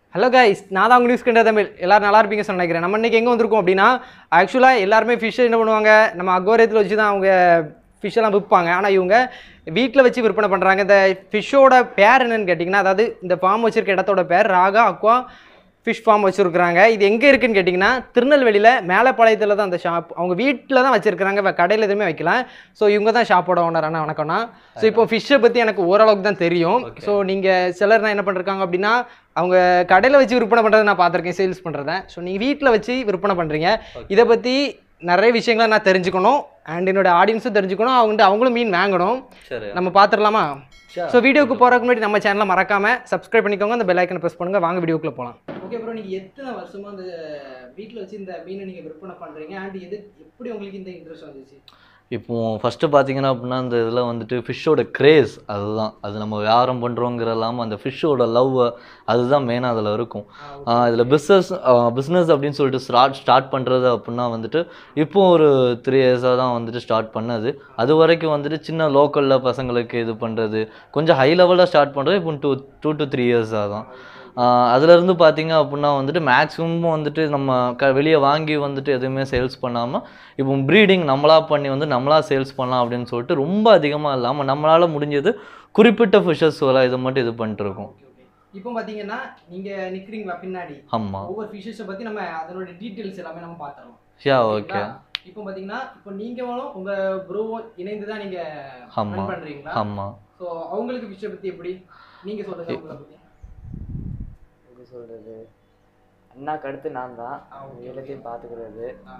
Hello guys நான் தான் உங்கள் நியூஸ் கண்ட தமிழ் எல்லாரும் நல்லா இருப்பீங்க சொல்ல நினைக்கிறேன் நம்ம இன்னைக்கு எங்கே வந்திருக்கோம் அப்படின்னா ஆக்சுவலாக எல்லாருமே ஃபிஷ்ஷை என்ன பண்ணுவாங்க நம்ம அக்வாரியத்தில் வச்சு தான் அவங்க ஃபிஷ்ஷெல்லாம் விற்பாங்க ஆனால் இவங்க வீட்டில் வச்சு விற்பனை பண்ணுறாங்க இந்த ஃபிஷ்ஷோட பேர் என்னன்னு கேட்டிங்கன்னா அதாவது இந்த ஃபார்ம் வச்சிருக்க இடத்தோட பேர் ராகா அக்வா ஃபிஷ் ஃபார்ம் வச்சுருக்குறாங்க இது எங்கே இருக்குன்னு கேட்டிங்கன்னா திருநெல்வேலியில் மேலப்பாளையத்தில் தான் அந்த ஷாப் அவங்க வீட்டில் தான் வச்சுருக்காங்க கடையில் எதுவுமே வைக்கல ஸோ இவங்க தான் ஷாப்போட ஓனர் அண்ணா வணக்கம்ண்ணா ஸோ இப்போ ஃபிஷ்ஷை பற்றி எனக்கு ஓரளவுக்கு தான் தெரியும் ஸோ நீங்கள் சிலர் என்ன பண்ணிருக்காங்க அப்படின்னா அவங்க கடையில் வச்சு விற்பனை பண்ணுறதை நான் பார்த்துருக்கேன் சேல்ஸ் பண்ணுறத ஸோ நீங்கள் வீட்டில் வச்சு விற்பனை பண்ணுறீங்க இதை பற்றி நிறைய விஷயங்களை நான் தெரிஞ்சுக்கணும் அண்ட் என்னோட ஆடியன்ஸும் தெரிஞ்சுக்கணும் அவங்க அவங்களும் மீன் வாங்கணும் சரி நம்ம பார்த்துடலாமா ஸோ வீடியோக்கு போகிறதுக்கு முன்னாடி நம்ம சேனலை மறக்காம சப்ஸ்கிரைப் பண்ணிக்கோங்க அந்த பெல் ஐக்கனை ப்ரெஸ் பண்ணுங்க வாங்க வீடியோக்குள்ள போகலாம் ஓகே ப்ரோ நீங்கள் எத்தனை வருஷமா இந்த வீட்டில் வச்சு இந்த மீனை நீங்கள் விற்பனை பண்ணுறீங்க அண்ட் எது எப்படி உங்களுக்கு இந்த இன்ட்ரெஸ்ட் வந்துச்சு இப்போ ஃபஸ்ட்டு பார்த்தீங்கன்னா அப்படின்னா இந்த இதில் வந்துட்டு ஃபிஷ்ஷோட கிரேஸ் அதுதான் அது நம்ம வியாபாரம் பண்ணுறோங்கிற இல்லாமல் அந்த ஃபிஷ்ஷோட லவ் அதுதான் மெயினாக அதில் இருக்கும் இதில் பிஸ்னஸ் பிஸ்னஸ் அப்படின்னு சொல்லிட்டு ஸ்டார்ட் ஸ்டார்ட் பண்ணுறது அப்படின்னா வந்துட்டு இப்போ ஒரு த்ரீ இயர்ஸாக தான் வந்துட்டு ஸ்டார்ட் பண்ணது அது வரைக்கும் வந்துட்டு சின்ன லோக்கலில் பசங்களுக்கு இது பண்ணுறது கொஞ்சம் ஹை லெவலில் ஸ்டார்ட் பண்ணுறது இப்போ டூ டூ டு த்ரீ இயர்ஸாக தான் ஆஹ் அதுலேருந்து பார்த்தீங்க அப்படின்னா வந்துட்டு மேக்ஸிமம் வந்துட்டு நம்ம க வெளியே வாங்கி வந்துட்டு எதுவுமே சேல்ஸ் பண்ணாமல் இப்போ ப்ரீடிங் நம்மளா பண்ணி வந்து நம்மளா சேல்ஸ் பண்ணலாம் அப்படின்னு சொல்லிட்டு ரொம்ப அதிகமாக இல்லாமல் நம்மளால் முடிஞ்சது குறிப்பிட்ட ஃபிஷஸ் இதை மட்டும் இது பண்ணிட்டு இருக்கோம் இப்போ பார்த்தீங்கன்னா நீங்கள் நிற்கிறீங்களா பின்னாடி ஆமாம் ஒவ்வொரு ஃபிஷஸை பற்றி நம்ம அதனோட டீட்டெயில்ஸ் எல்லாமே நம்ம பார்த்துறோம் யா ஓகே இப்போ பார்த்தீங்கன்னா இப்போ நீங்களும் உங்கள் ப்ரோவும் இணைந்து தான் நீங்கள் ஆமா. ரன் பண்ணுறீங்களா ஆமாம் ஸோ அவங்களுக்கு ஃபிஷ்ஷை பற்றி எப்படி நீங்கள் சொல்லுங்கள் அவங்கள பற்றி எப்படி சொல்கிறது அண்ணாக்கு அடுத்து நான் தான் ஆ, okay, எல்லாத்தையும் பார்த்துக்கிறது ஆ.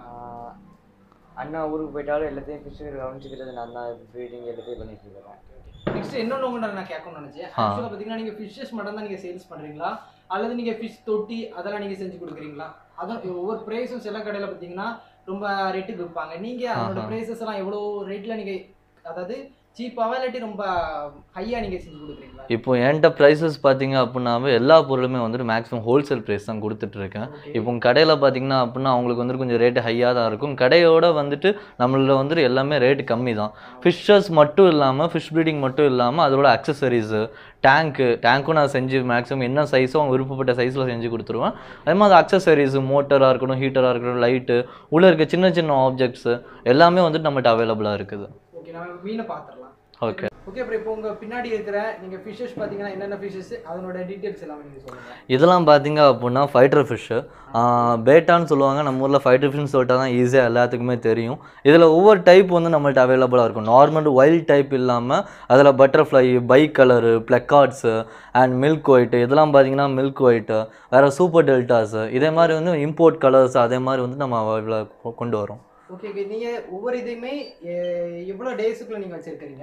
அண்ணா ஊருக்கு போயிட்டாலும் எல்லாத்தையும் ஃபிஷ் கவனிச்சுக்கிறது நான் தான் ப்ரீடிங் எல்லாத்தையும் பண்ணிட்டு இருக்கிறேன் நெக்ஸ்ட் இன்னொன்று உங்கள்கிட்ட நான் கேட்கணும்னு நினச்சேன் ஆ. ஆக்சுவலாக பார்த்தீங்கன்னா நீங்கள் ஃபிஷ்ஷஸ் மட்டும் தான் நீங்கள் சேல்ஸ் பண்ணுறீங்களா அல்லது நீங்கள் ஃபிஷ் தொட்டி அதெல்லாம் நீங்கள் செஞ்சு கொடுக்குறீங்களா அதான் ஒவ்வொரு ப்ரைஸும் சில கடையில் பார்த்தீங்கன்னா ரொம்ப ரேட்டுக்கு விற்பாங்க நீங்கள் அதோட ஆஹா. ப்ரைஸஸ் எல்லாம் எவ்வளோ ரேட்டில் நீங்கள் அதாவது சீப்பாக இல்லாட்டி ரொம்ப ஹையாக நீங்கள் செஞ்சு கொடுக்குறீங்களா இப்போ என்கிட்ட ப்ரைஸஸ் பார்த்தீங்க அப்படின்னாவே எல்லா பொருளுமே வந்துட்டு மேக்ஸிமம் ஹோல்சேல் ப்ரைஸ் தான் கொடுத்துட்ருக்கேன் Okay. இப்போ கடையில் பார்த்தீங்கன்னா அப்படின்னா அவங்களுக்கு வந்துட்டு கொஞ்சம் ரேட்டு ஹையாக தான் இருக்கும் கடையோட வந்துட்டு நம்மள வந்துட்டு எல்லாமே ரேட்டு கம்மி தான் ஃபிஷ்ஷஸ் மட்டும் இல்லாமல் ஃபிஷ் ப்ரீடிங் மட்டும் இல்லாமல் அதோட அக்சசரிஸு டேங்க்கு டேங்க்கும் நான் செஞ்சு மேக்ஸிமம் என்ன சைஸோ அவங்க விருப்பப்பட்ட சைஸில் செஞ்சு கொடுத்துருவேன் அதே மாதிரி அக்சசரிஸ் மோட்டராக இருக்கட்டும் ஹீட்டராக இருக்கட்டும் லைட்டு உள்ளே இருக்க சின்ன சின்ன ஆப்ஜெக்ட்ஸு எல்லாமே வந்துட்டு நம்மகிட்ட அவைலபிளாக இருக்குது ஓகே நம்ம மீனை பார்த்துடலாம் ஓகே ஓகே அப்புறம் இப்போ உங்கள் பின்னாடி இருக்கிற நீங்கள் ஃபிஷ்ஷஸ் பார்த்தீங்கன்னா என்னென்ன ஃபிஷ்ஷஸ் அதனோட டீட்டெயில்ஸ் எல்லாமே நீங்கள் சொல்லுங்கள் இதெல்லாம் பார்த்தீங்க அப்படின்னா ஃபைட்டர் ஃபிஷ்ஷு பேட்டான்னு சொல்லுவாங்க நம்ம ஊரில் ஃபைட்டர் ஃபிஷ்னு சொல்லிட்டா தான் ஈஸியாக எல்லாத்துக்குமே தெரியும் இதில் ஒவ்வொரு டைப் வந்து நம்மள்ட்ட அவைலபிளாக இருக்கும் நார்மல் வைல்ட் டைப் இல்லாமல் அதில் பட்டர்ஃப்ளை பை கலரு பிளக்கார்ட்ஸு அண்ட் மில்க் ஒயிட்டு இதெல்லாம் பார்த்தீங்கன்னா மில்க் ஒயிட்டு வேறு சூப்பர் டெல்டாஸு இதே மாதிரி வந்து இம்போர்ட் கலர்ஸ் அதே மாதிரி வந்து நம்ம அவைலபிளாக கொண்டு வரோம் ஓகே ஓகே நீங்கள் ஒவ்வொரு இதையுமே எ- எவ்வளோ டேஸுக்குள்ளே நீங்கள் வச்சுருக்கீங்க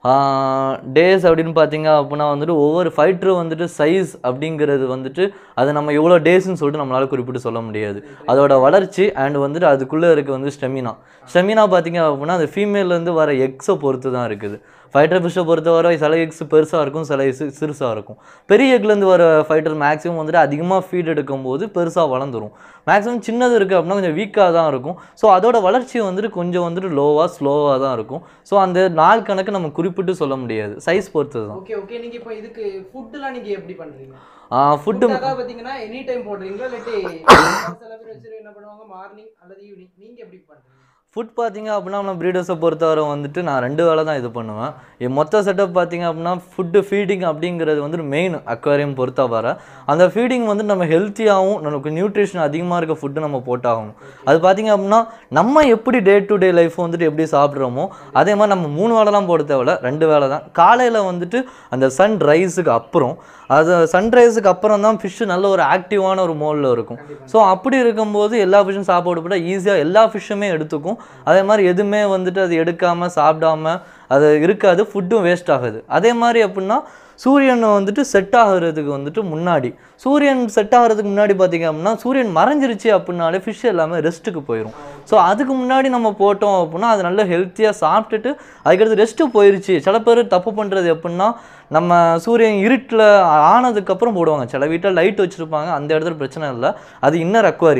டேஸ் அப்படின்னு பார்த்தீங்க அப்படின்னா வந்துட்டு ஒவ்வொரு ஃபைட்டரும் வந்துட்டு சைஸ் அப்படிங்கிறது வந்துட்டு அது நம்ம எவ்வளோ டேஸ்ன்னு சொல்லிட்டு நம்மளால் குறிப்பிட்டு சொல்ல முடியாது அதோட வளர்ச்சி அண்ட் வந்துட்டு அதுக்குள்ளே இருக்க வந்து ஸ்டெமினா ஸ்டெமினா பார்த்தீங்க அப்படின்னா அது ஃபீமேல்லேருந்து வர எக்ஸை பொறுத்து தான் இருக்குது ஃபைட்டர் ஃபிஷ்ஷை பொறுத்தவரை சில எக்ஸ் பெருசாக இருக்கும் சில எக்ஸ் சிறுசாக இருக்கும் பெரிய எக்லேருந்து வர ஃபைட்டர் மேக்ஸிமம் வந்துட்டு அதிகமாக ஃபீட் எடுக்கும்போது பெருசாக வளர்ந்துரும் மேக்ஸிமம் சின்னது இருக்குது அப்படின்னா கொஞ்சம் வீக்காக தான் இருக்கும் ஸோ அதோட வளர்ச்சி வந்துட்டு கொஞ்சம் வந்துட்டு லோவாக ஸ்லோவாக தான் இருக்கும் ஸோ அந்த நாள் கணக்கு நம்ம குறிப்பிட்டு சொல்ல முடியாது சைஸ் பொறுத்து தான் ஓகே ஓகே நீங்கள் இப்போ இதுக்கு ஃபுட்டுலாம் நீங்கள் எப்படி பண்ணுறீங்க ஃபுட்டு ஃபுட் அதாவது பார்த்தீங்கன்னா எனி டைம் போடுறீங்களா இல்லாட்டி சில பேர் வச்சு என்ன பண்ணுவாங்க மார்னிங் அல்லது ஈவினிங் நீங்கள் எப்படி பண்ணுறீங்க ஃபுட் பார்த்தீங்க அப்படின்னா நம்ம ப்ரீடர்ஸை பொறுத்தவரை வந்துட்டு நான் ரெண்டு வேலை தான் இது பண்ணுவேன் என் மொத்த செட்டப் பார்த்தீங்க அப்படின்னா ஃபுட்டு ஃபீடிங் அப்படிங்கிறது வந்து மெயின் அக்வாரியம் பொறுத்தவரை அந்த ஃபீடிங் வந்து நம்ம ஹெல்த்தியாகவும் நமக்கு நியூட்ரிஷன் அதிகமாக இருக்க ஃபுட்டு நம்ம போட்டாகணும் அது பார்த்தீங்க அப்படின்னா நம்ம எப்படி டே டு டே லைஃப் வந்துட்டு எப்படி சாப்பிட்றோமோ அதே மாதிரி நம்ம மூணு வேலைலாம் போட தேவையில்ல ரெண்டு வேலை தான் காலையில் வந்துட்டு அந்த சன் ரைஸுக்கு அப்புறம் அது சன்ரைஸுக்கு அப்புறம் தான் ஃபிஷ்ஷு நல்ல ஒரு ஆக்டிவான ஒரு மோலில் இருக்கும் ஸோ அப்படி இருக்கும்போது எல்லா ஃபிஷ்ஷும் சாப்பாடு போட்டால் ஈஸியாக எல்லா ஃபிஷ்ஷுமே எடுத்துக்கும் அதே மாதிரி எதுவுமே வந்துட்டு அது எடுக்காமல் சாப்பிடாம அது இருக்காது ஃபுட்டும் வேஸ்ட் ஆகுது அதே மாதிரி அப்படின்னா சூரியன் வந்துட்டு செட் ஆகுறதுக்கு வந்துட்டு முன்னாடி சூரியன் செட் ஆகிறதுக்கு முன்னாடி பார்த்தீங்க அப்படின்னா சூரியன் மறைஞ்சிருச்சு அப்படின்னாலே ஃபிஷ் எல்லாமே ரெஸ்ட்டுக்கு போயிடும் ஸோ அதுக்கு முன்னாடி நம்ம போட்டோம் அப்படின்னா அது நல்ல ஹெல்த்தியாக சாப்பிட்டுட்டு அதுக்கடுத்து ரெஸ்ட்டு போயிருச்சு சில பேர் தப்பு பண்ணுறது எப்படின்னா நம்ம சூரியன் இருட்டில் ஆனதுக்கப்புறம் போடுவாங்க சில வீட்டில் லைட் வச்சுருப்பாங்க அந்த இடத்துல பிரச்சனை இல்லை அது இன்னர் அக்வாரியம்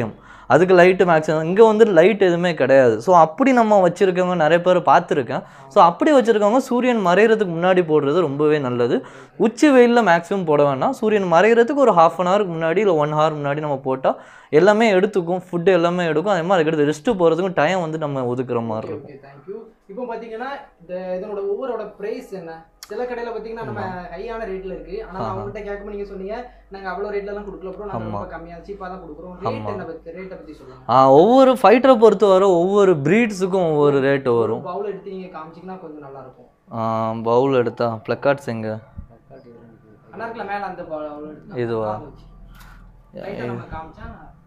அதுக்கு லைட்டு மேக்ஸிமம் இங்கே வந்து லைட் எதுவுமே கிடையாது ஸோ அப்படி நம்ம வச்சுருக்கவங்க நிறைய பேர் பார்த்துருக்கேன் ஸோ அப்படி வச்சுருக்கவங்க சூரியன் மறையிறதுக்கு முன்னாடி போடுறது ரொம்பவே நல்லது உச்சி வெயிலில் மேக்ஸிமம் போட வேண்டாம் சூரியன் மறையிறதுக்கு ஒரு ஹாஃப் அன் ஹவருக்கு முன்னாடி இல்லை ஒன் ஹவர் முன்னாடி நம்ம போட்டால் எல்லாமே எடுத்துக்கும் ஃபுட்டு எல்லாமே எடுக்கும் அதே மாதிரி அதுக்கடுத்து ரெஸ்ட்டு போகிறதுக்கும் டைம் வந்து நம்ம ஒதுக்குற மாதிரி இருக்கும் ஓகே தேங்க்யூ இப்போ பார்த்தீங்கன்னா இந்த இதனோட ஒவ்வொருவோட ப்ரைஸ் என்ன சில கடையில் பார்த்தீங்கன்னா நம்ம ஹையான ரேட்டில் இருக்கு ஆனால் ஆஹா. அவங்ககிட்ட கேட்கும்போது நீங்கள் சொன்னீங்க நாங்கள் அவ்வளோ ரேட்லலாம் கொடுக்கல ப்ரோ நாங்கள் ஆமா. ரொம்ப கம்மியாக சீப்பாக தான் கொடுக்குறோம் ரேட் ஆமா. என்ன பற்றி ரேட்டை பற்றி சொல்லுங்கள் ஆ, ஒவ்வொரு ஃபைட்டரை பொறுத்த வரை ஒவ்வொரு ப்ரீட்ஸுக்கும் ஒவ்வொரு ரேட்டு வரும் பவுல் எடுத்து நீங்கள் காமிச்சிங்கன்னா கொஞ்சம் நல்லா இருக்கும் பவுல் எடுத்தா ப்ளக்கார்ட்ஸ் எங்கே நல்லா இருக்குல்ல மேலே அந்த பவுல் எடுத்து இதுவா? ரைட்டாக நம்ம காமிச்சா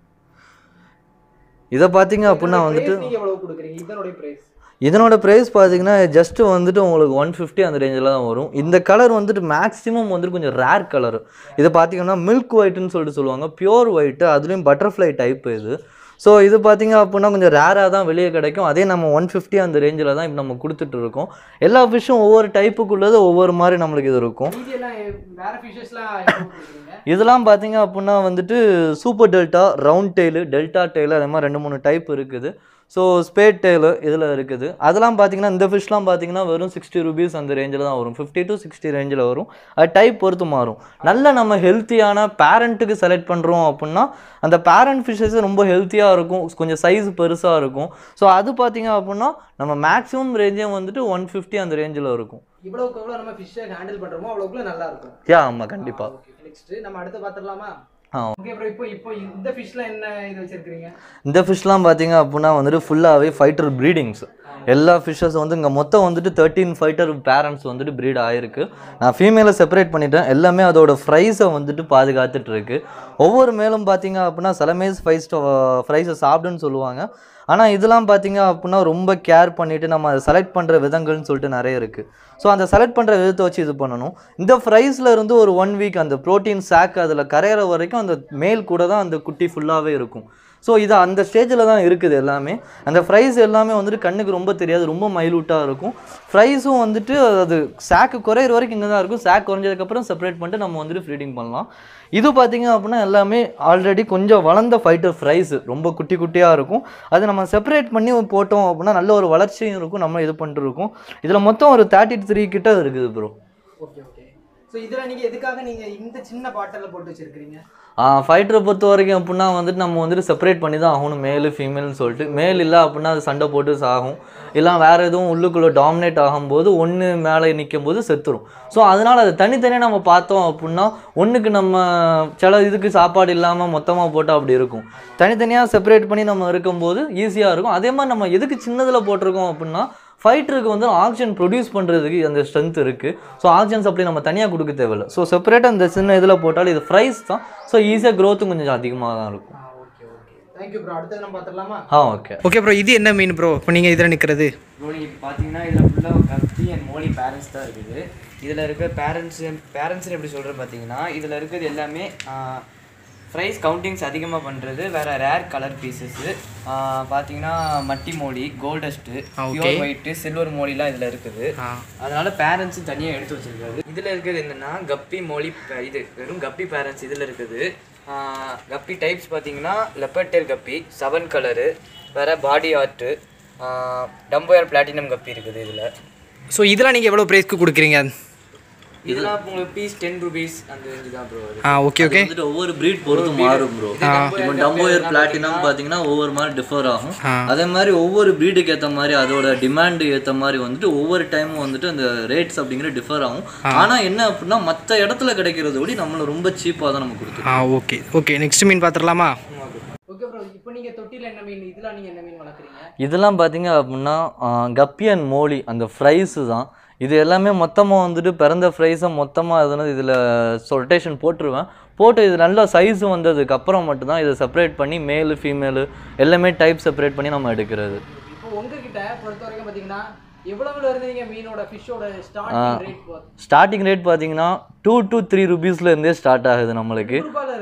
இதை பார்த்தீங்க அப்படின்னா வந்துட்டு நீங்கள் எவ்வளோ கொடுக்குறீங்க இதனுடைய ப்ரைஸ் இதனோட ப்ரைஸ் பார்த்தீங்கன்னா ஜஸ்ட்டு வந்துட்டு உங்களுக்கு ஒன் ஃபிஃப்டி அந்த ரேஞ்சில் தான் வரும் இந்த கலர் வந்துட்டு மேக்ஸிமம் வந்துட்டு கொஞ்சம் ரேர் கலர் இதை பார்த்தீங்கன்னா மில்க் ஒயிட்னு சொல்லிட்டு சொல்லுவாங்க பியூர் ஒயிட்டு அதுலேயும் பட்டர்ஃப்ளை டைப் இது ஸோ இது பார்த்தீங்க அப்படின்னா கொஞ்சம் ரேராக தான் வெளியே கிடைக்கும் அதே நம்ம ஒன் ஃபிஃப்டி அந்த ரேஞ்சில் தான் இப்போ நம்ம கொடுத்துட்டு இருக்கோம் எல்லா ஃபிஷ்ஷும் ஒவ்வொரு டைப்புக்குள்ளது ஒவ்வொரு மாதிரி நம்மளுக்கு இது இருக்கும் மீதி எல்லாம் வேற ஃபிஷஸ்லாம் எவ்வளோ கொடுக்குறீங்க இதெல்லாம் பார்த்தீங்க அப்படின்னா வந்துட்டு super delta round tail delta tail அதே மாதிரி ரெண்டு மூணு டைப் இருக்குது ஸோ ஸ்பேட் டெய்லு இதில் இருக்குது அதெல்லாம் பார்த்தீங்கன்னா இந்த ஃபிஷ்லாம் பார்த்தீங்கன்னா வெறும் சிக்ஸ்டி ருபீஸ் அந்த ரேஞ்சில் தான் வரும் ஃபிஃப்டி டு சிக்ஸ்டி ரேஞ்சில் வரும் அது டைப் பொறுத்து மாறும் நல்ல நம்ம ஹெல்த்தியான பேரண்ட்டுக்கு செலக்ட் பண்ணுறோம் அப்படின்னா அந்த பேரண்ட் ஃபிஷ்ஷஸ் ரொம்ப ஹெல்த்தியாக இருக்கும் கொஞ்சம் சைஸ் பெருசாக இருக்கும் ஸோ அது பார்த்தீங்க அப்படின்னா நம்ம மேக்ஸிமம் ரேஞ்சே வந்துட்டு ஒன் ஃபிஃப்டி அந்த ரேஞ்சில் இருக்கும் இவ்வளவுக்கு எவ்வளோ நம்ம ஃபிஷ்ஷை ஹேண்டில் பண்ணுறோமோ அவ்வளோக்குள்ள நல்லா இருக்கும் யா ஆமாம் கண்டிப்பாக ஓகே நெக்ஸ்ட் நம்ம அடுத்து பார்த்துடலாமா ஆ. ஓகே அப்புறம் இப்போ இப்போ இந்த ஃபிஷ்ல என்ன இது வச்சிருக்கீங்க இந்த ஃபிஷ்லாம் பார்த்தீங்க அப்படின்னா வந்துட்டு ஃபுல்லாகவே ஃபைட்டர் ப்ரீடிங்ஸ் எல்லா ஃபிஷ்ஷஸ் வந்து இங்கே மொத்தம் வந்துட்டு தேர்ட்டீன் ஃபைட்டர் பேரண்ட்ஸ் வந்துட்டு ப்ரீட் ஆயிருக்கு நான் ஃபீமேலை செப்பரேட் பண்ணிட்டேன் எல்லாமே அதோட ஃப்ரைஸை வந்துட்டு பாதுகாத்துட்டு இருக்கு ஒவ்வொரு மேலும் பார்த்தீங்க அப்படின்னா சலமேஸ் ஃபைஸ் ஃப்ரைஸை சாப்பிடுன்னு சொல்லுவாங்க ஆனால் இதெல்லாம் பார்த்தீங்க அப்படின்னா ரொம்ப கேர் பண்ணிவிட்டு நம்ம அதை செலக்ட் பண்ணுற விதங்கள்னு சொல்லிட்டு நிறைய இருக்குது ஸோ அந்த செலக்ட் பண்ணுற விதத்தை வச்சு இது பண்ணணும் இந்த ஃப்ரைஸில் இருந்து ஒரு ஒன் வீக் அந்த ப்ரோட்டீன் சாக் அதில் கரையிற வரைக்கும் அந்த மேல் கூட தான் அந்த குட்டி ஃபுல்லாகவே இருக்கும் ஸோ இது அந்த ஸ்டேஜில் தான் இருக்குது எல்லாமே அந்த ஃப்ரைஸ் எல்லாமே வந்துட்டு கண்ணுக்கு ரொம்ப தெரியாது ரொம்ப மைலூட்டாக இருக்கும் ஃப்ரைஸும் வந்துட்டு அது சாக்கு குறையிற வரைக்கும் இங்கே தான் இருக்கும் சாக் குறைஞ்சதுக்கப்புறம் செப்பரேட் பண்ணிட்டு நம்ம வந்துட்டு ஃபீடிங் பண்ணலாம் இது பார்த்தீங்க அப்படின்னா எல்லாமே ஆல்ரெடி கொஞ்சம் வளர்ந்த ஃபைட்டர் ஃப்ரைஸ் ரொம்ப குட்டி குட்டியாக இருக்கும் அது நம்ம செப்பரேட் பண்ணி போட்டோம் அப்படின்னா நல்ல ஒரு வளர்ச்சியும் இருக்கும் நம்ம இது பண்ணிட்டு இருக்கோம் இதில் மொத்தம் ஒரு தேர்ட்டி த்ரீ கிட்ட இருக்குது ப்ரோ ஓகே ஓகே ஸோ இதில் நீங்கள் எதுக்காக நீங்கள் இந்த சின்ன பாட்டிலில் போட்டு வச்சிருக்கீங்க ஃபைட்டரை பொறுத்த வரைக்கும் அப்படின்னா வந்துட்டு நம்ம வந்துட்டு செப்பரேட் பண்ணி தான் ஆகணும் மேலு ஃபீமேல்னு சொல்லிட்டு மேல் இல்லை அப்படின்னா அது சண்டை போட்டு சாகும் இல்லை வேறு எதுவும் உள்ளுக்குள்ளே டாமினேட் ஆகும்போது ஒன்று மேலே நிற்கும் போது செத்துரும் ஸோ அதனால் அது தனித்தனியாக நம்ம பார்த்தோம் அப்படின்னா ஒன்றுக்கு நம்ம சில இதுக்கு சாப்பாடு இல்லாமல் மொத்தமாக போட்டால் அப்படி இருக்கும் தனித்தனியாக செப்பரேட் பண்ணி நம்ம இருக்கும்போது ஈஸியாக இருக்கும் அதே மாதிரி நம்ம எதுக்கு சின்னதில் போட்டிருக்கோம் அப்படின்னா ஃபைட்டருக்கு வந்து ஆக்சிஜன் ப்ரொடியூஸ் பண்ணுறதுக்கு அந்த ஸ்ட்ரென்த் இருக்குது ஸோ ஆக்சிஜன் சப்ளை நம்ம தனியாக கொடுக்க தேவையில்ல ஸோ செப்பரேட்டாக இந்த சின்ன இதில் போட்டாலும் இது ஃப்ரைஸ் தான் ஸோ ஈஸியாக க்ரோத்தும் கொஞ்சம் அதிகமாக தான் இருக்கும் ஆ ஓகே ஓகே தேங்க்யூ ப்ரோ அடுத்தது நம்ம பார்த்துடலாமா ஆ ஓகே ஓகே ப்ரோ இது என்ன மீன் ப்ரோ இப்போ நீங்கள் இதில் நிற்கிறது ப்ரோ நீங்கள் பார்த்தீங்கன்னா இதில் ஃபுல்லாக கத்தி அண்ட் மோலி பேரண்ட்ஸ் தான் இருக்குது இதில் இருக்க பேரண்ட்ஸு பேரண்ட்ஸ்னு எப்படி சொல்கிறேன் பார்த்தீங்கன்னா இதில் இருக்கிறது எல்லாமே ப்ரைஸ் கவுண்டிங்ஸ் அதிகமாக பண்ணுறது வேறு ரேர் கலர் பீசஸ்ஸு பார்த்தீங்கன்னா மட்டி மோலி கோல்டஸ்ட்டு பியூர் ஒயிட்டு சில்வர் மோலிலாம் இதில் இருக்குது அதனால பேரண்ட்ஸும் தனியாக எடுத்து வச்சிருக்காரு இதில் இருக்கிறது என்னென்னா கப்பி மோலி ப- இது வெறும் கப்பி பேரண்ட்ஸ் இதில் இருக்குது ஆஹ் கப்பி டைப்ஸ் பார்த்தீங்கன்னா லெப்பர்டெல் கப்பி செவன் கலரு வேறு பாடி ஆர்ட்டு டம்போயர் பிளாட்டினம் கப்பி இருக்குது இதில் ஸோ இதெல்லாம் நீங்கள் எவ்வளோ ப்ரைஸ்க்கு கொடுக்குறீங்க இதெல்லாம் உங்களுக்கு பீஸ் டென் ருபீஸ் அந்த ரேஞ்சு தான் ப்ரோ ஆ ஓகே ஓகே வந்துட்டு ஒவ்வொரு ப்ரீட் பொறுத்து மாறும் ப்ரோ இப்போ டம்போயர் பிளாட்டினம் பார்த்தீங்கன்னா ஒவ்வொரு மாதிரி டிஃபர் ஆகும் அதே மாதிரி ஒவ்வொரு ப்ரீடுக்கு ஏற்ற மாதிரி அதோட டிமாண்டு ஏற்ற மாதிரி வந்துட்டு ஒவ்வொரு டைமும் வந்துட்டு அந்த ரேட்ஸ் அப்படிங்கிறது டிஃபர் ஆகும் ஆனால் என்ன அப்படின்னா மற்ற இடத்துல கிடைக்கிறத விட நம்மள ரொம்ப சீப்பாக தான் நம்ம கொடுத்துருக்கோம் ஆ ஓகே ஓகே நெக்ஸ்ட் மீன் பார்த்துடலாமா ஓகே ப்ரோ இப்போ நீங்கள் தொட்டியில் என்ன மீன் இதெல்லாம் நீங்கள் என்ன மீன் வளர்க்குறீங்க இதெல்லாம் பார்த்தீங்க அப்படின்னா கப்பி அண்ட் மோலி அந்த ஃப்ரைஸு தான் இது எல்லாமே மொத்தமாக வந்துட்டு பிறந்த ஃப்ரைஸை மொத்தமாக எதுனா இதில் ரொட்டேஷன் போட்டுருவேன் போட்டு இது நல்ல சைஸ் வந்ததுக்கு அப்புறம் மட்டும்தான் இதை செப்பரேட் பண்ணி மேலு ஃபீமேலு எல்லாமே டைப் செப்பரேட் பண்ணி நம்ம எடுக்கிறது இப்போ உங்ககிட்ட பொறுத்த வரைக்கும் பார்த்தீங்கன்னா எவ்வளவுல இருந்து நீங்கள் மீனோட ஃபிஷ்ஷோட ஸ்டார்டிங் ரேட் போகுது ஸ்டார்டிங் ரேட் பார்த்தீங்கன்னா டூ டு த்ரீ ருபீஸ்லேருந்தே ஸ்டார்ட் ஆகுது நம்மளுக்கு ரூபாயில இருந்து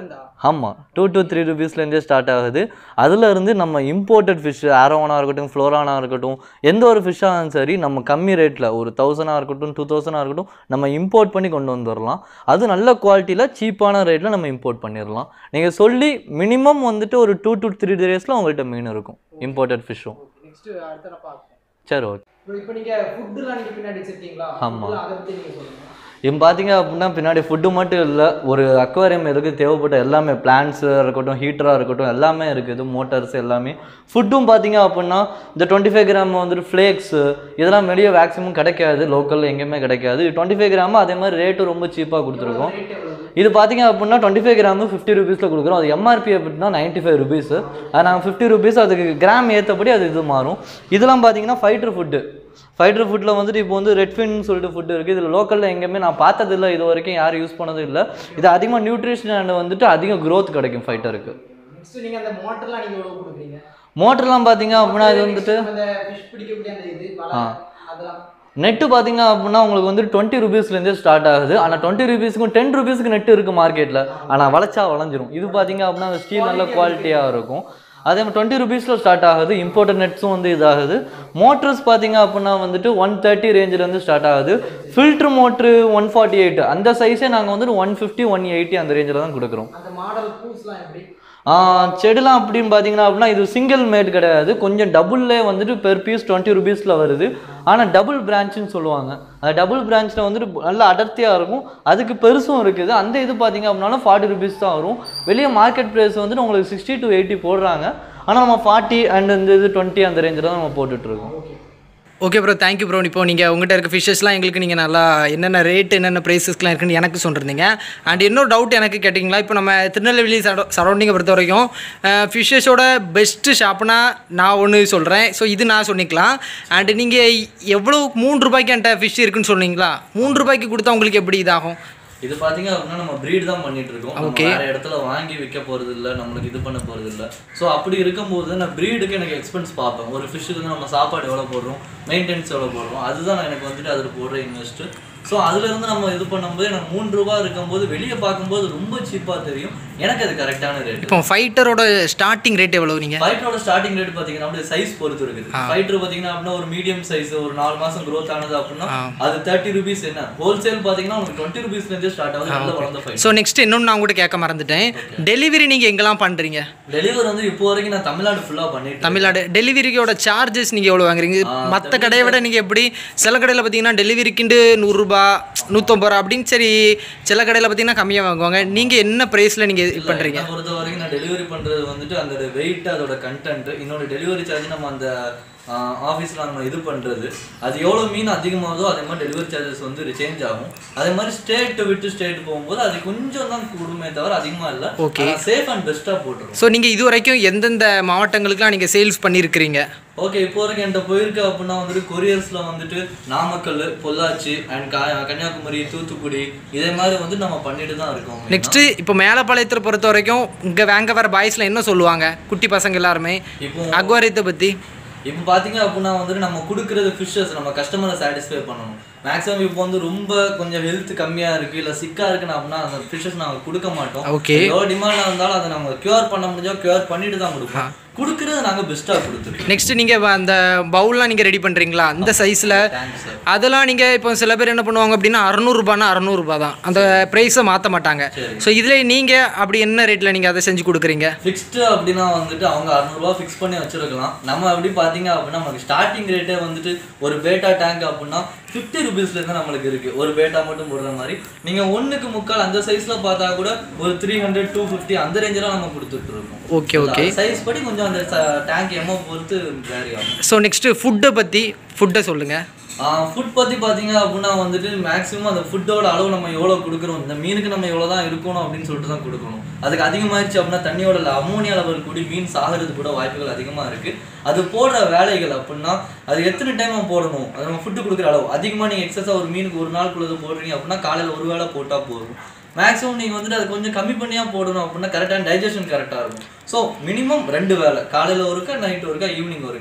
ருபீஸ்லேருந்தா ஆமாம் டூ to த்ரீ ருபீஸ்லேருந்தே ஸ்டார்ட் ஆகுது அதுல இருந்து நம்ம இம்போர்ட்டட் ஃபிஷ் ஆரோவனாக இருக்கட்டும் ஃப்ளோரானாக இருக்கட்டும் எந்த ஒரு ஃபிஷ்ஷாக இருந்தாலும் சரி நம்ம கம்மி ரேட்டில் ஒரு தௌசண்டாக இருக்கட்டும் டூ தௌசண்டாக இருக்கட்டும் நம்ம இம்போர்ட் பண்ணி கொண்டு வந்துடலாம் அது நல்ல குவாலிட்டியில் சீப்பான ரேட்டில் நம்ம இம்போர்ட் பண்ணிடலாம் நீங்கள் சொல்லி மினிமம் வந்துட்டு ஒரு டூ to த்ரீ டேஸில் உங்கள்கிட்ட மீன் இருக்கும் இம்போர்ட்டட் ஃபிஷ்ஷும் நெக்ஸ்ட் அடுத்த நான் பார்ப்போம் சரி ஓகே இப்போ நீங்கள் ஃபுட்டுலாம் நீங்கள் பின்னாடி வச்சிருக்கீங்களா ஆமா. foodலாம் அதை பற்றி நீங்கள் சொல்லுங்கள் இப்போ பார்த்தீங்க அப்படின்னா பின்னாடி ஃபுட்டு மட்டும் இல்லை ஒரு அக்வாரியம் எதுக்கு தேவைப்பட்ட எல்லாமே பிளான்ஸாக இருக்கட்டும் ஹீட்டராக இருக்கட்டும் எல்லாமே இருக்குது மோட்டார்ஸ் எல்லாமே ஃபுட்டும் பார்த்தீங்க அப்படின்னா இந்த டுவெண்ட்டி ஃபைவ் கிராம் வந்துட்டு ஃப்ளேக்ஸு இதெல்லாம் வெளியே மேக்ஸிமம் கிடைக்காது லோக்கலில் எங்கேயுமே கிடைக்காது டுவெண்ட்டி ஃபைவ் கிராம் அதே மாதிரி ரேட்டும் ரொம்ப சீப்பாக கொடுத்துருக்கோம் ரேட் எவ்வளவு இது பார்த்தீங்க அப்படின்னா டுவெண்ட்டி ஃபைவ் கிராம் ஃபிஃப்டி ருபீஸில் கொடுக்குறோம் அது எம்ஆர்பி அப்படின்னா நைன்ட்டி ஃபைவ் ருபீஸ் அது நாங்கள் ஃபிஃப்டி ருபீஸ் அதுக்கு கிராம் ஏற்றபடி அது இது மாறும் இதெல்லாம் பார்த்தீங்கன்னா ஃபைட்டர் ஃபுட்டு ஃபைட்டர் ஃபுட்டில் வந்துட்டு இப்போ வந்து ரெட்ஃபின் சொல்லிட்டு ஃபுட்டு இருக்குது இதில் லோக்கலில் எங்கேயுமே நான் பார்த்ததில்ல இது வரைக்கும் யாரும் யூஸ் பண்ணதும் இல்லை இது அதிகமாக நியூட்ரிஷன் அண்ட் வந்துட்டு அதிக growth கிடைக்கும் ஃபைட்டருக்கு நெக்ஸ்ட் நீங்கள் அந்த மோட்டர்லாம் நீங்கள் எவ்வளோ கொடுக்குறீங்க மோட்டர்லாம் பார்த்தீங்க அப்படின்னா இது வந்துட்டு அந்த ஃபிஷ் பிடிக்கக்கூடிய அந்த இது வலை ஆ. அதெல்லாம் நெட்டு பார்த்தீங்க அப்படின்னா உங்களுக்கு வந்து டுவெண்ட்டி ருபீஸ்லேருந்தே ஸ்டார்ட் ஆகுது ஆனால் டுவெண்ட்டி ருபீஸ்க்கும் டென் ருபீஸ்க்கு நெட் இருக்குது மார்க்கெட்டில் ஆனால் வளைச்சா வளைஞ்சிரும் இது பார்த்தீங்க அப்படின்னா அந்த ஸ்டீல் நல்ல குவாலிட்டியாக இருக்கும் அதே மாதிரி டுவெண்ட்டி ருபீஸில் ஸ்டார்ட் ஆகுது இம்போர்ட்டட் நெட்ஸும் வந்து இதாகுது மோட்டர்ஸ் பார்த்தீங்க அப்படின்னா வந்துட்டு ஒன் தேர்ட்டி ரேஞ்சிலேருந்து ஸ்டார்ட் ஆகுது filter motor one forty eight அந்த சைஸே நாங்கள் வந்துட்டு ஒன் ஃபிஃப்டி ஒன் எயிட்டி அந்த ரேஞ்சில் தான் கொடுக்குறோம் அந்த மாடல் பூஸ்லாம் எப்படி ஆஹ் செடிலாம் அப்படின்னு பார்த்தீங்கன்னா அப்படின்னா இது சிங்கிள் மேட் கிடையாது கொஞ்சம் டபுள்லே வந்துட்டு பெர் பீஸ் டுவெண்ட்டி ருபீஸில் வருது ஆனால் டபுள் பிரான்ச்சுன்னு சொல்லுவாங்க அந்த டபுள் பிரான்ச்சில் வந்துட்டு நல்லா அடர்த்தியாக இருக்கும் அதுக்கு பெருசும் இருக்குது அந்த இது பார்த்தீங்க அப்படின்னாலும் ஃபார்ட்டி ருபீஸ் தான் வரும் வெளியே மார்க்கெட் ப்ரைஸ் வந்துட்டு உங்களுக்கு சிக்ஸ்டி டு எயிட்டி போடுறாங்க ஆனால் நம்ம ஃபார்ட்டி அண்ட் இந்த இது டுவெண்ட்டி அந்த ரேஞ்சில் தான் நம்ம போட்டுட்ருக்கோம் ஓகே ப்ரோ தேங்க்யூ ப்ரோ இப்போ நீங்கள் உங்கள்கிட்ட இருக்க ஃபிஷ்ஷஸ்லாம் எங்களுக்கு நீங்கள் நல்லா என்னென்ன ரேட் என்னென்ன ப்ரைஸஸ்லாம் இருக்குன்னு எனக்கு சொல்லிருந்தீங்க அண்ட் இன்னொரு டவுட் எனக்கு கேட்டிங்களா இப்போ நம்ம திருநெல்வேலி சரௌண்டிங்கை பொறுத்த வரைக்கும் ஃபிஷ்ஷஸோட பெஸ்ட்டு ஷாப்னா நான் ஒன்று சொல்கிறேன் ஸோ இது நான் சொன்னிக்கலாம் அண்ட் நீங்கள் எவ்வளோ மூணு ரூபாய்க்கு என்கிட்ட ஃபிஷ் இருக்குன்னு சொன்னீங்களா மூணு ரூபாய்க்கு கொடுத்தா உங்களுக்கு எப்படி இதாகும் இது பாத்தீங்க அப்படின்னா நம்ம ப்ரீட் தான் பண்ணிட்டு இருக்கோம் நம்ம Okay. வேற இடத்துல வாங்கி விற்க போறது இல்ல நம்மளுக்கு இது பண்ண போறது இல்ல ஸோ அப்படி இருக்கும்போது நான் ப்ரீடுக்கு எனக்கு எக்ஸ்பென்ஸ் பார்ப்பேன் ஒரு ஃபிஷ்ஷுக்கு வந்து நம்ம சாப்பாடு எவ்வளவு போடுறோம் மெயின்டெனன்ஸ் எவ்வளவு போடுறோம் அதுதான் எனக்கு வந்துட்டு அதில் போடுற இன்வெஸ்ட் ஸோ அதுல இருந்து நம்ம இது பண்ணும்போது எனக்கு மூணு ரூபா இருக்கும்போது வெளியே பார்க்கும்போது ரொம்ப சீப்பா தெரியும் எனக்கு அது கரெக்டான ரேட் இப்போ ஃபைட்டரோட ஸ்டார்டிங் ரேட் எவ்வளோ நீங்கள் ஃபைட்டரோட ஸ்டார்டிங் ரேட் பாத்தீங்கன்னா அப்படியே சைஸ் பொறுத்து இருக்குது ஃபைட்டர் பாத்தீங்கன்னா அப்படின்னா ஒரு மீடியம் சைஸ் ஒரு நாலு மாசம் growth ஆனது அப்படின்னா அது தேர்ட்டி ருபீஸ் என்ன ஹோல்சேல் பாத்தீங்கன்னா உங்களுக்கு டுவெண்ட்டி ருபீஸ்ல இருந்தே ஸ்டார்ட் ஆகுது நல்ல வளர்ந்த ஃபைட் ஸோ நெக்ஸ்ட் இன்னொன்று நான் உங்கள்கிட்ட கேட்க மறந்துட்டேன் டெலிவரி நீங்கள் எங்கெல்லாம் பண்ணுறீங்க டெலிவரி வந்து இப்போ வரைக்கும் நான் தமிழ்நாடு ஃபுல்லா பண்ணிட்டு இருக்கேன். தமிழ்நாடு டெலிவரிக்கோட சார்ஜஸ் நீங்கள் எவ்வளோ வாங்குறீங்க மற்ற கடையை விட நீங்கள் எப்படி சில கடையில் பார்த்தீங்கன்னா டெலிவரிக்குண்டு நூறுரூபா நூற்றம்பது ரூபா அப்படின்னு சரி சில கடையில் பார்த்தீங்கன்னா கம்மியாக வாங்குவாங்க நீங்கள் என்ன ப்ரைஸில் நீங்கள் இது பண்ணுறீங்க என்னை பொறுத்த வரைக்கும் நான் டெலிவரி பண்றது வந்துட்டு அந்த வெயிட் அதோட கண்டென்ட் இன்னொரு டெலிவரி சார்ஜ் நம்ம அந்த ஆஃபீஸில் நம்ம இது பண்றது அது எவ்வளோ மீன் அதிகமாகுதோ அதே மாதிரி டெலிவரி சார்ஜஸ் வந்து சேஞ்ச் ஆகும் அதே மாதிரி ஸ்டேட் விட்டு ஸ்டேட் போகும்போது அது கொஞ்சம் தான் கூடுமே தவிர அதிகமா இல்லை Okay. சேஃப் அண்ட் பெஸ்ட்டாக போட்டுருவோம் ஸோ நீங்கள் இது வரைக்கும் எந்தெந்த மாவட்டங்களுக்குலாம் நீங்கள் சேல்ஸ் பண்ணியிருக்கிறீங்க ஓகே இப்போ வரைக்கும் என்கிட்ட போயிருக்கு அப்படின்னா வந்துட்டு கொரியர்ஸில் வந்துட்டு நாமக்கல் பொள்ளாச்சி அண்ட் கன்னியாகுமரி தூத்துக்குடி இதே மாதிரி வந்து நம்ம பண்ணிட்டு தான் இருக்கோம் நெக்ஸ்ட்டு இப்போ மேலப்பாளையத்தை பொறுத்த வரைக்கும் இங்கே வாங்க வர பாய்ஸில் என்ன சொல்லுவாங்க குட்டி பசங்க எல்லாருமே இப்போ அக்வாரியத்தை பற்றி இப்போ பார்த்தீங்க அப்படின்னா வந்துட்டு நம்ம கொடுக்குறது ஃபிஷ்ஷஸ் நம்ம கஸ்டமரை சாட்டிஸ்ஃபை பண்ணணும் மேக்ஸிமம் இப்போ வந்து ரொம்ப கொஞ்சம் ஹெல்த் கம்மியாக இருக்குது இல்லை சிக்காக இருக்குன்னு அப்படின்னா அந்த ஃபிஷ்ஷஸ் நாங்கள் கொடுக்க மாட்டோம் Okay. எவ்வளோ டிமாண்டாக இருந்தாலும் அதை நம்ம க்யூர் பண்ண முடிஞ்சா க்யூர் பண்ணிட்டு தான் கொடுப்போம் கொடுக்குறது நாங்கள் பெஸ்ட்டாக கொடுத்துருக்கோம் நெக்ஸ்ட் நீங்கள் அந்த பவுல்லாம் நீங்கள் ரெடி பண்ணுறீங்களா அந்த சைஸில் தேங்க்ஸ் சார் அதெல்லாம் நீங்கள் இப்போ சில பேர் என்ன பண்ணுவாங்க அப்படின்னா அறநூறுபானா அறநூறுபா தான் அந்த ப்ரைஸை மாற்ற மாட்டாங்க ஸோ இதில் நீங்கள் அப்படி என்ன ரேட்டில் நீங்கள் அதை செஞ்சு கொடுக்குறீங்க ஃபிக்ஸ்டு அப்படின்னா வந்துட்டு அவங்க அறநூறுவா ஃபிக்ஸ் பண்ணி வச்சிருக்கலாம் நம்ம அப்படி பார்த்தீங்க அப்படின்னா நமக்கு ஸ்டார்டிங் ரேட்டே வந்துட்டு ஒரு பேட்டா டேங்க் அப்படின்னா ஃபிஃப்டி ருபீஸ்லேருந்து நம்மளுக்கு இருக்குது ஒரு பேட்டா மட்டும் போடுற மாதிரி நீங்கள் ஒன்றுக்கு முக்கால் அந்த சைஸில் பார்த்தா கூட ஒரு த்ரீ ஹண்ட்ரட் டூ ஃபிஃப்டி அந்த ரேஞ்செலாம் நம்ம கொடுத்துட்ருக்கோம் ஓகே ஓகே சைஸ் படி கொஞ்சம் அந்த டேங்க் எமோ பொறுத்து வேரி ஆகும் ஸோ நெக்ஸ்ட்டு ஃபுட்டை பற்றி ஃபுட்டை சொல்லுங்கள் ஃபுட் பற்றி பார்த்தீங்க அப்படின்னா வந்துட்டு மேக்ஸிமம் அந்த ஃபுட்டோட அளவு நம்ம எவ்வளோ கொடுக்குறோம் இந்த மீனுக்கு நம்ம எவ்வளோ தான் இருக்கணும் அப்படின்னு சொல்லிட்டு தான் கொடுக்கணும் அதுக்கு அதிகமாயிருச்சு அப்படின்னா தண்ணியோட அமோனியா லெவல் கூடி மீன் சாகிறது கூட வாய்ப்புகள் அதிகமாக இருக்குது அது போடுற வேலைகள் அப்படின்னா அது எத்தனை டைம் போடணும் அது நம்ம ஃபுட்டு கொடுக்குற அளவு அதிகமாக நீங்கள் எக்ஸஸாக ஒரு மீனுக்கு ஒரு நாளுக்குள்ளது போடுறீங்க அப்படின்னா காலையில் ஒரு வேளை போட்டால் போதும் மேக்ஸிமம் நீங்கள் வந்துட்டு அது கொஞ்சம் கம்மி பண்ணியாக போடணும் அப்படின்னா கரெக்டான டைஜஷன் கரெக்டாக இருக்கும் ஸோ மினிமம் ரெண்டு வேளை காலையில் ஒருக்கா நைட் ஒருக்கா ஈவினிங் ஒருக்கா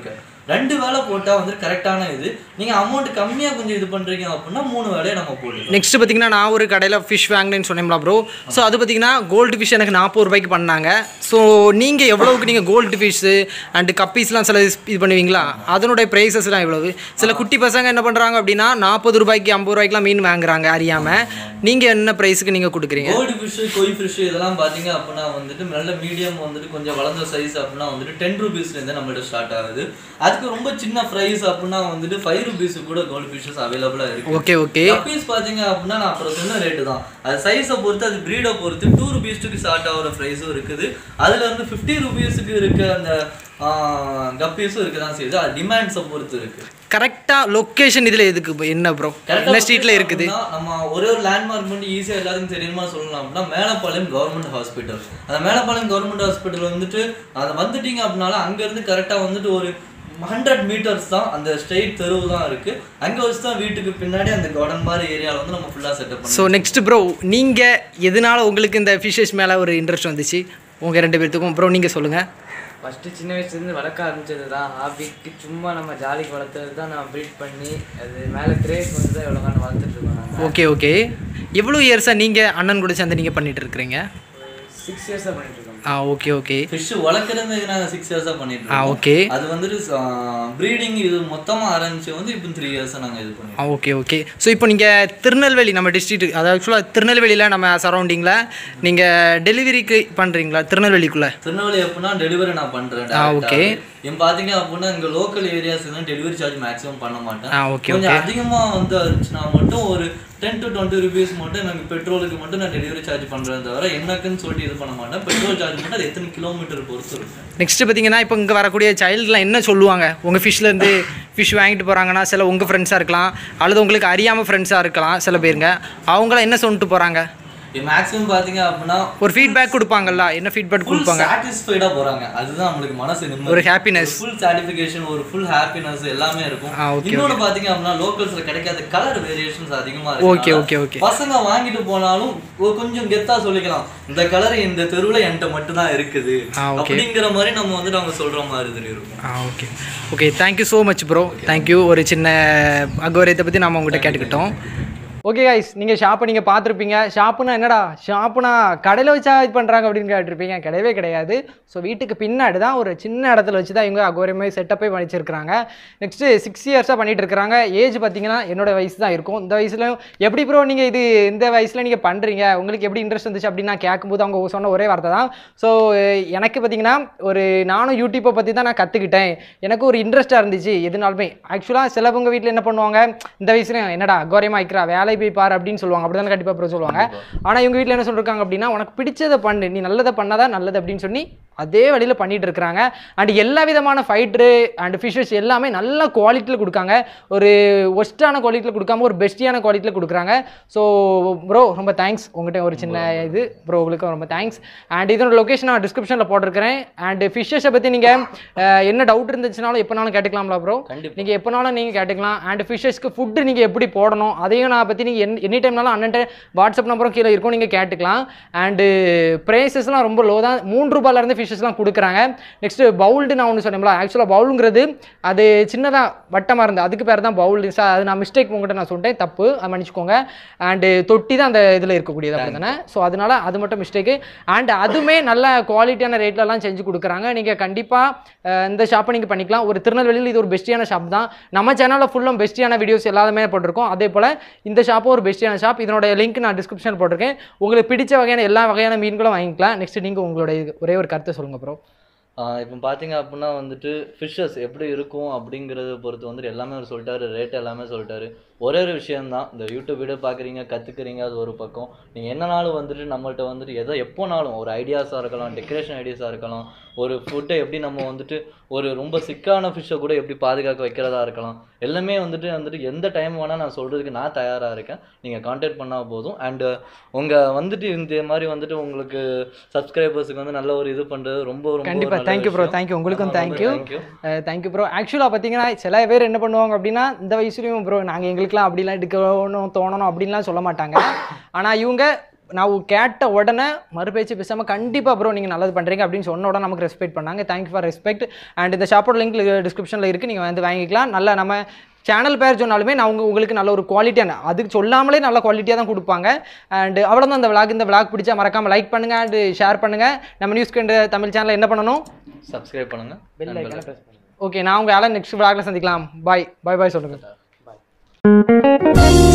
ரெண்டு வேலை போட்டால் வந்து கரெக்டான இது நீங்கள் அமௌண்ட் கம்மியாக கொஞ்சம் இது பண்ணுறீங்க அப்படின்னா மூணு வேலையை நம்ம போட்டுக்கலாம் நெக்ஸ்ட் பார்த்தீங்கன்னா நான் ஒரு கடையில் ஃபிஷ் வாங்கினேன்னு சொன்னேன்ல ப்ரோ ஸோ அது பார்த்தீங்கன்னா கோல்டு ஃபிஷ் எனக்கு நாற்பது ரூபாய்க்கு பண்ணாங்க ஸோ நீங்கள் எவ்வளவுக்கு நீங்கள் கோல்டு ஃபிஷ்ஷு அண்டு கப்பீஸ்லாம் சில இது பண்ணுவீங்களா அதனுடைய ப்ரைஸஸ்லாம் எவ்வளவு சில குட்டி பசங்க என்ன பண்ணுறாங்க அப்படின்னா நாற்பது ரூபாய்க்கு ஐம்பது ரூபாய்க்குலாம் மீன் வாங்குறாங்க அறியாமல் நீங்கள் என்ன ப்ரைஸுக்கு நீங்கள் கொடுக்குறீங்க கோல்டு ஃபிஷ் கொய் ஃபிஷ் இதெல்லாம் பார்த்தீங்க அப்படின்னா வந்துட்டு நல்ல மீடியம் வந்துட்டு கொஞ்சம் வளர்ந்த சைஸ் அப்படின்னா வந்துட்டு டென் ருபீஸ்லேருந்து நம்மள்ட்ட ஸ்டார்ட் ஆகுது அதுக்கு ரொம்ப சின்ன ப்ரைஸ் அப்படின்னா வந்துட்டு ஃபைவ் ருபீஸ் கூட கோல்டு ஃபிஷ்ஷஸ் அவைலபிளாக இருக்கு ஓகே ஓகே கப்பீஸ் பார்த்தீங்க அப்படின்னா நான் அப்புறம் சொன்ன ரேட்டு தான் அது சைஸை பொறுத்து அது ப்ரீடை பொறுத்து டூ ருபீஸ்க்கு ஸ்டார்ட் ஆகிற ப்ரைஸும் இருக்குது அதுல இருந்து ஃபிஃப்டி ருபீஸுக்கு இருக்க அந்த கப்பீஸும் இருக்க தான் செய்யுது அது டிமாண்ட்ஸை பொறுத்து இருக்கு கரெக்டாக லொக்கேஷன் இதில் எதுக்கு bro? என்ன ப்ரோ Correct ஆ என்ன ஸ்ட்ரீட்டில் இருக்குது அப்படின்னா, நம்ம ஒரே ஒரு லேண்ட்மார்க் மட்டும் ஈஸியாக எல்லாத்துக்கும் தெரியுமா சொல்லலாம் அப்படின்னா மேலப்பாளையம் கவர்மெண்ட் ஹாஸ்பிட்டல் அந்த மேலப்பாளையம் கவர்மெண்ட் ஹாஸ்பிட்டல் வந்துட்டு அதை வந்துட்டீங்க அப்படின்னால அங்கேருந்து கரெக்டாக வந்துட்டு ஒரு ஹண்ட்ரட் மீட்டர்ஸ் தான் அந்த ஸ்ட்ரெயிட் தெருவு தான் இருக்கு அங்கே வச்சு தான் வீட்டுக்கு பின்னாடி அந்த கார்டன் மாதிரி ஏரியாவில் வந்து நம்ம ஃபுல்லாக செட்டப் பண்ணி ஸோ நெக்ஸ்ட் ப்ரோ நீங்கள் எதனால உங்களுக்கு இந்த ஃபிஷஸ் மேலே ஒரு இன்ட்ரெஸ்ட் வந்துச்சு உங்கள் ரெண்டு பேர்த்துக்கும் ப்ரோ நீங்கள் சொல்லுங்கள் ஃபஸ்ட்டு சின்ன வயசுலேருந்து வளர்க்க ஆரம்பிச்சது தான் ஹாபிக்கு சும்மா நம்ம ஜாலிக்கு வளர்த்தது தான் நான் ப்ரீட் பண்ணி அது மேலே கிரேஸ் வந்து தான் எவ்வளோ காலம் வளர்த்துட்டு இருக்கோம் நாங்கள் ஓகே ஓகே எவ்வளோ இயர்ஸாக நீங்கள் அண்ணன் கூட சேர்ந்து நீங்கள் பண்ணிட்டு இருக்கிறீங்க சிக்ஸ் இயர்ஸாக பண்ணிட்டு இருக்கோம் ஆ ஓகே ஓகே ஃபிஷ் வளர்க்குறது நாங்கள் சிக்ஸ் இயர்ஸாக பண்ணிட்டு ஆ இருக்கோம் ஓகே அது வந்துட்டு ப்ரீடிங் இது மொத்தமாக ஆரம்பிச்சு வந்து இப்போ த்ரீ இயர்ஸாக நாங்கள் இது பண்ணி ஆ ஓகே ஓகே ஸோ இப்போ நீங்கள் திருநெல்வேலி நம்ம டிஸ்ட்ரிக்ட் அதாவது ஆக்சுவலாக திருநெல்வேலியில் நம்ம சரௌண்டிங்கில் நீங்கள் டெலிவரிக்கு பண்ணுறீங்களா திருநெல்வேலிக்குள்ளே திருநெல்வேலி அப்படின்னா டெலிவரி நான் பண்ணுறேன் ஆ, okay. என் பார்த்தீங்க அப்படின்னா இங்கே லோக்கல் ஏரியாஸ் தான் டெலிவரி சார்ஜ் மேக்ஸிமம் பண்ண மாட்டேன் ஆ ஓகே கொஞ்சம் அதிகமாக வந்து இருந்துச்சுன்னா மட்டும் ஒரு டென் டு டுவெண்ட்டி ருபீஸ் மட்டும் எனக்கு பெட்ரோலுக்கு மட்டும் நான் டெலிவரி சார்ஜ் பண்ணுறேன் தவிர எனக்குன்னு சொல்லிட்டு இது பண்ண மாட்டேன் பெட்ரோல் சார்ஜ் மட்டும் அது எத்தனை கிலோமீட்டர் பொறுத்து இருக்கும் நெக்ஸ்ட் பார்த்தீங்கன்னா இப்போ இங்கே வரக்கூடிய சைல்டுலாம் என்ன சொல்லுவாங்க உங்கள் ஃபிஷ்லேருந்து ஃபிஷ் வாங்கிட்டு போகிறாங்கன்னா சில உங்கள் ஃப்ரெண்ட்ஸாக இருக்கலாம் அல்லது உங்களுக்கு அறியாமல் ஃப்ரெண்ட்ஸாக இருக்கலாம் சில பேருங்க அவங்களாம் என்ன சொல்லிட்டு போகிறாங்க மேக்ஸிமம் பார்த்தீங்க அப்படின்னா ஒரு ஃபீட்பேக் கொடுப்பாங்கல்ல என்ன ஃபீட்பேக் ஃபுல் கொடுப்பாங்க சாட்டிஸ்ஃபைடாக போகிறாங்க அதுதான் நம்மளுக்கு மனசு நிம்மதி ஒரு ஹாப்பினஸ் ஃபுல் சாட்டிஃபிகேஷன் ஒரு ஃபுல் ஹாப்பினஸ் எல்லாமே இருக்கும் ஆ, okay, இன்னொன்னு பாத்தீங்க அப்படின்னா லோக்கல்ஸ்ல கிடைக்காத கலர் வேரியேஷன்ஸ் அதிகமா இருக்கு Okay, okay, okay. பசங்க வாங்கிட்டு போனாலும் ஒரு கொஞ்சம் கெத்தா சொல்லிக்கலாம் இந்த கலர் இந்த தெருவுல என்கிட்ட மட்டும் தான் இருக்குது ஆ, okay. அப்படிங்கிற மாதிரி நம்ம வந்துட்டு அவங்க சொல்ற மாதிரி தெரியும் இருக்கும் ஆ okay okay thank you so much bro thank you ஒரு சின்ன அகோரியத்தை பற்றி நம்ம உங்கள்கிட்ட கேட்டுக்கிட்டோம் ஓகே கைஸ் நீங்கள் ஷாப்பை நீங்கள் பார்த்துருப்பீங்க ஷாப்புனா என்னடா ஷாப்புனா கடையில் வச்சா இது பண்ணுறாங்க அப்படின்னு கேட்டிருப்பீங்க கிடையவே கிடையாது ஸோ வீட்டுக்கு பின்னாடி தான் ஒரு சின்ன இடத்துல வச்சு தான் இவங்க அகோரியமே செட்டப்பே பண்ணிச்சிருக்கிறாங்க நெக்ஸ்ட்டு சிக்ஸ் இயர்ஸாக பண்ணிட்டு இருக்கிறாங்க ஏஜ் பார்த்தீங்கன்னா என்னோட வயசு தான் இருக்கும் இந்த வயசுலையும் எப்படி ப்ரோ நீங்கள் இது இந்த வயசில் நீங்கள் பண்ணுறீங்க உங்களுக்கு எப்படி இன்ட்ரெஸ்ட் வந்துச்சு அப்படின்னு நான் கேட்கும்போது அவங்க சொன்ன ஒரே வார்த்தை தான் ஸோ எனக்கு பார்த்தீங்கன்னா ஒரு நானும் யூடியூப்பை பற்றி தான் நான் கற்றுக்கிட்டேன் எனக்கு ஒரு இன்ட்ரெஸ்ட்டாக இருந்துச்சு எதுனாலுமே ஆக்சுவலாக சிலவங்க வீட்டில் என்ன பண்ணுவாங்க இந்த வயசுல என்னடா அகோரியமாக ஆயிக்கிறா வேலை போய் பாரு அப்படின்னு சொல்லுவாங்க அப்படி தானே கண்டிப்பாக அப்புறம் சொல்லுவாங்க ஆனால் இவங்க வீட்டில் என்ன சொல்லிருக்காங்க அப்படின்னா உனக்கு பிடிச்சதை பண்ணு நீ நல்லதை பண்ணாதான் நல்லது அப்படின்னு சொல்லி அதே வழியில் பண்ணிட்டு இருக்கிறாங்க அண்ட் எல்லா விதமான ஃபைட்ரு அண்ட் ஃபிஷஸ் எல்லாமே நல்ல குவாலிட்டியில் கொடுக்காங்க ஒரு ஒஸ்ட்டான குவாலிட்டியில் கொடுக்காம ஒரு பெஸ்டியான குவாலிட்டியில் கொடுக்குறாங்க ஸோ ப்ரோ ரொம்ப தேங்க்ஸ் உங்கள்கிட்ட ஒரு சின்ன இது ப்ரோ உங்களுக்கு ரொம்ப தேங்க்ஸ் அண்ட் இதோட லொக்கேஷன் நான் டிஸ்கிரிப்ஷனில் போட்டிருக்கிறேன் அண்ட் ஃபிஷ்ஷஸை பற்றி நீங்கள் என்ன டவுட் இருந்துச்சுனாலும் எப்போனாலும் கேட்டுக்கலாம்ல ப்ரோ கண்டிப்பா. நீங்கள் எப்போனாலும் நீங்கள் கேட்டுக்கலாம் அண்ட் ஃபிஷ்ஷஸ்க்கு ஃபுட்டு நீங்கள் எப்படி போடணும் அதையும் நான் பற்றி நீங்கள் என் எனி டைம்னாலும் அண்ணன்ட்ட வாட்ஸ்அப் நம்பரும் கீழே இருக்கும் நீங்கள் கேட்டுக்கலாம் அண்டு ப்ரைஸஸ்லாம் ரொம்ப லோ தான் மூணு ரூபாயிலேருந்து ஃபிஷ்ஷஸ்லாம் கொடுக்குறாங்க நெக்ஸ்ட்டு பவுல்டு நான் ஒன்று சொன்னேன்ல ஆக்சுவலாக பவுலுங்கிறது அது சின்னதாக வட்டமாக இருந்தது அதுக்கு பேர் தான் பவுல்டு சார் அது நான் மிஸ்டேக் உங்கள்கிட்ட நான் சொல்லிட்டேன் தப்பு அதை மன்னிச்சுக்கோங்க அண்டு தொட்டி தான் அந்த இதில் இருக்கக்கூடியது அப்படி தானே ஸோ அதனால் அது மட்டும் மிஸ்டேக்கு அண்ட் அதுவுமே நல்ல குவாலிட்டியான ரேட்லலாம் செஞ்சு கொடுக்குறாங்க நீங்கள் கண்டிப்பாக இந்த ஷாப்பை நீங்கள் பண்ணிக்கலாம் ஒரு திருநெல்வேலியில் இது ஒரு பெஸ்டியான ஷாப் தான் நம்ம சேனலில் ஃபுல்லும் பெஸ்டியான வீடியோஸ் எல்லாமே போட்டிருக்கோம் அதே போல் இந்த ஷாப்பும் ஒரு பெஸ்டியான ஷாப் இதனோட லிங்க் நான் டிஸ்கிரிப்ஷன் போட்டிருக்கேன் உங்களுக்கு பிடிச்ச வகையான எல்லா வகையான மீன்களும் வாங்கிக்கலாம் நெக்ஸ்ட் நீங்கள் உங்களோட இது- ஒரே ஒரு கருத்தை சொல்லுங்கள் ப்ரோ இப்போ பார்த்தீங்க அப்படின்னா வந்துட்டு ஃபிஷ்ஷஸ் எப்படி இருக்கும் அப்படிங்கிறத பொறுத்து வந்துட்டு எல்லாமே அவர் சொல்லிட்டாரு ரேட் எல்லாமே சொல்லிட்டாரு ஒரே ஒரு விஷயம்தான் இந்த யூடியூப் வீடியோ பார்க்குறீங்க கற்றுக்குறீங்க அது ஒரு பக்கம் நீங்கள் என்னனாலும் வந்துட்டு நம்மள்ட்ட வந்துட்டு எதோ எப்போனாலும் ஒரு ஐடியாஸாக இருக்கலாம் டெக்கரேஷன் ஐடியாஸாக இருக்கலாம் ஒரு ஃபுட்டை எப்படி நம்ம வந்துட்டு ஒரு ரொம்ப சிக்கான ஃபிஷ்ஷை கூட எப்படி பாதுகாக்க வைக்கிறதா இருக்கலாம் எல்லாமே வந்துட்டு வந்துட்டு எந்த டைம் வேணால் நான் சொல்கிறதுக்கு நான் தயாராக இருக்கேன் நீங்கள் காண்டாக்ட் பண்ணால் போதும் அண்டு உங்கள் வந்துட்டு இந்த மாதிரி வந்துட்டு உங்களுக்கு சப்ஸ்கிரைபர்ஸுக்கு வந்து நல்ல ஒரு இது பண்ணுறது ரொம்ப ரொம்ப ஒரு கண்டிப்பாக நல்ல தேங்க்யூ ப்ரோ விஷயம். தேங்க்யூ உங்களுக்கும் ஆமா, ரொம்ப thank you thank you. Thank you bro ஆக்சுவலாக பார்த்தீங்கன்னா சில பேர் என்ன பண்ணுவாங்க அப்படின்னா இந்த வயசுலையும் ப்ரோ நாங்கள் எங்களுக்குலாம் அப்படிலாம் எடுக்கணும் தோணணும் அப்படின்லாம் சொல்ல மாட்டாங்க ஆனால் இவங்க நான் கேட்ட உடனே மறுபேச்சு பேசாமல் கண்டிப்பாக ப்ரோ நீங்கள் நல்லது பண்ணுறீங்க அப்படின்னு சொன்ன உடனே நமக்கு ரெஸ்பெக்ட் பண்ணாங்க தேங்க்யூ ஃபார் ரெஸ்பெக்ட் அண்ட் இந்த ஷாப்போட லிங்க் டிஸ்கிரிப்ஷனில் இருக்குது நீங்கள் வந்து வாங்கிக்கலாம் நல்லா நம்ம சேனல் பேர் சொன்னாலுமே நான் உங்க உங்களுக்கு நல்ல ஒரு குவாலிட்டியான அதுக்கு சொல்லாமலே நல்ல குவாலிட்டியாக தான் கொடுப்பாங்க அண்ட் அவ்வளோதான் இந்த விளாக் இந்த விளாக் பிடிச்சா மறக்காமல் லைக் பண்ணுங்கள் அண்ட் ஷேர் பண்ணுங்கள் நம்ம நியூஸ் கண்டு தமிழ் சேனலில் என்ன பண்ணணும் சப்ஸ்கிரைப் பண்ணுங்கள் நண்பர்களே. ஓகே நான் உங்கள் ஆளை நெக்ஸ்ட் விளாக்ல சந்திக்கலாம் பாய் பாய் பாய் சொல்லுங்கள்